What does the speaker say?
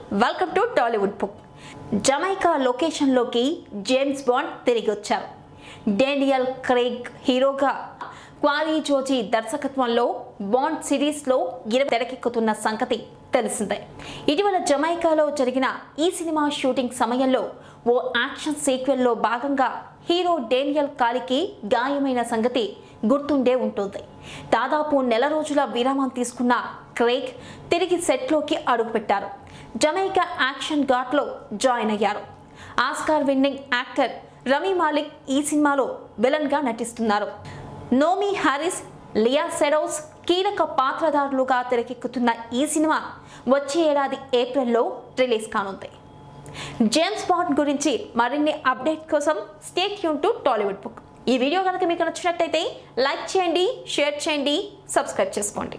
welcome to Tollywood book Jamaica లొకేషన్లోకి James Bond తిరిగి వచ్చారు డేనియల్ క్రేగ్ హీరోగా క్వారీ జోజీ దర్శకత్వంలో బాండ్ సిరీస్లో ఇరవై తెరకెక్కుతున్న సంగతి తెలిసిందే ఇటీవల జమైకాలో జరిగిన ఈ సినిమా షూటింగ్ సమయంలో ఓ యాక్షన్ సీక్వెల్లో భాగంగా హీరో డేనియల్ కాలికి గాయమైన సంగతి గుర్తుండే ఉంటుంది దాదాపు నెల రోజుల విరామం తీసుకున్న క్రేగ్ తిరిగి సెట్లోకి అడుగుపెట్టారు జమైకా యాక్షన్ ఘాట్లో జాయిన్ అయ్యారు Oscar winning actor Rami Malek ఈ సినిమాలో విలన్గా నటిస్తున్నారు నోమి హారిస్ లియా సెడోస్ కీలక పాత్రధారులుగా తెరకెక్కుతున్న ఈ సినిమా వచ్చే ఏడాది ఏప్రిల్లో రిలీజ్ కానుంది జేమ్స్ బాండ్ గురించి మరిన్ని అప్డేట్ కోసం స్టేట్ యూన్ టు టాలీవుడ్ బుక్ ఈ వీడియో కనుక మీకు నచ్చినట్టయితే లైక్ చేయండి షేర్ చేయండి సబ్స్క్రైబ్ చేసుకోండి